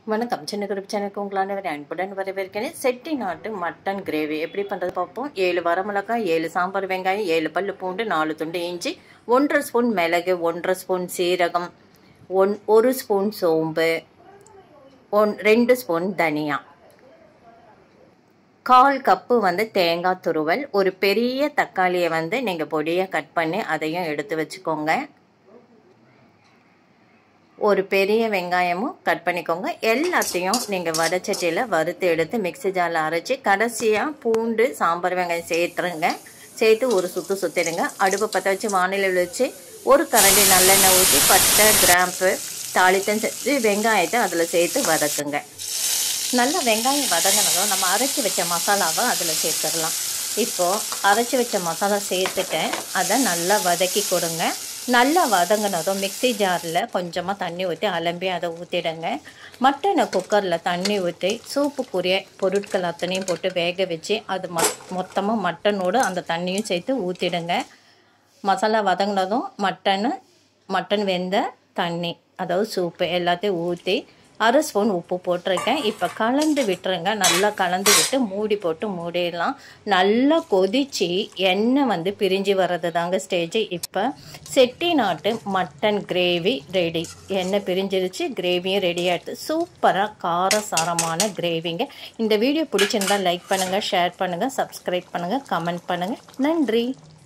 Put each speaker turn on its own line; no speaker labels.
வணக்கம் சின்ன குரூப் சேனலுக்கு உங்களான ஒரு அன்புடன் வரவேற்கிறேன் செட்டி நாட்டு மட்டன் கிரேவி எப்படி பண்ணுறது பார்ப்போம் ஏழு வரமிளகாய் ஏழு சாம்பார் வெங்காயம் ஏழு பல்லு பூண்டு நாலு துண்டு இஞ்சி ஒன்றரை ஸ்பூன் மிளகு ஒன்றரை ஸ்பூன் சீரகம் ஒன் ஒரு ஸ்பூன் சோம்பு ஒன் ரெண்டு ஸ்பூன் தனியா கால் கப்பு வந்து தேங்காய் துருவல் ஒரு பெரிய தக்காளியை வந்து நீங்கள் பொடியாக கட் பண்ணி அதையும் எடுத்து வச்சுக்கோங்க ஒரு பெரிய வெங்காயமும் கட் பண்ணிக்கோங்க எல்லாத்தையும் நீங்கள் வடச்சட்டியில் வறுத்து எடுத்து மிக்சி ஜாரில் அரைச்சி கடைசியாக பூண்டு சாம்பார் வெங்காயம் சேர்த்துருங்க சேர்த்து ஒரு சுற்று சுற்றிடுங்க அடுப்பு பற்ற வச்சு வானிலையில் வச்சு ஒரு கரண்டி நல்லெண்ணெய் ஊற்றி பட்டை கிராம்பு தாளித்தம் சேர்த்து வெங்காயத்தை அதில் சேர்த்து வதக்குங்க நல்லா வெங்காயம் வதங்கினதும் நம்ம அரைச்சி வச்ச மசாலாவை அதில் சேர்த்துடலாம் இப்போது அரைச்சி வச்ச மசாலா சேர்த்துட்டேன் அதை நல்லா வதக்கி கொடுங்க நல்லா வதங்கினதும் மிக்சி ஜாரில் கொஞ்சமாக தண்ணி ஊற்றி அலம்பி அதை ஊற்றிடுங்க மட்டனை குக்கரில் தண்ணி ஊற்றி சூப்புக்குரிய பொருட்கள் அத்தனையும் போட்டு வேக வச்சு அது ம மொத்தமாக மட்டனோடு அந்த தண்ணியும் சேர்த்து ஊற்றிடுங்க மசாலா வதங்கினதும் மட்டனு மட்டன் வெந்த தண்ணி அதாவது சூப்பு எல்லாத்தையும் ஊற்றி அரை ஸ்பூன் உப்பு போட்டிருக்கேன் இப்போ கலந்து விட்டுருங்க நல்லா கலந்து விட்டு மூடி போட்டு மூடிடலாம் நல்லா கொதித்து எண்ணெய் வந்து பிரிஞ்சு வர்றது தாங்க ஸ்டேஜ் இப்போ செட்டி நாட்டு மட்டன் கிரேவி ரெடி எண்ணெய் பிரிஞ்சிருச்சு கிரேவியும் ரெடி ஆகிடுது சூப்பராக காரசாரமான கிரேவிங்க இந்த வீடியோ பிடிச்சிருந்தா லைக் பண்ணுங்கள் ஷேர் பண்ணுங்கள் சப்ஸ்கிரைப் பண்ணுங்கள் கமெண்ட் பண்ணுங்கள் நன்றி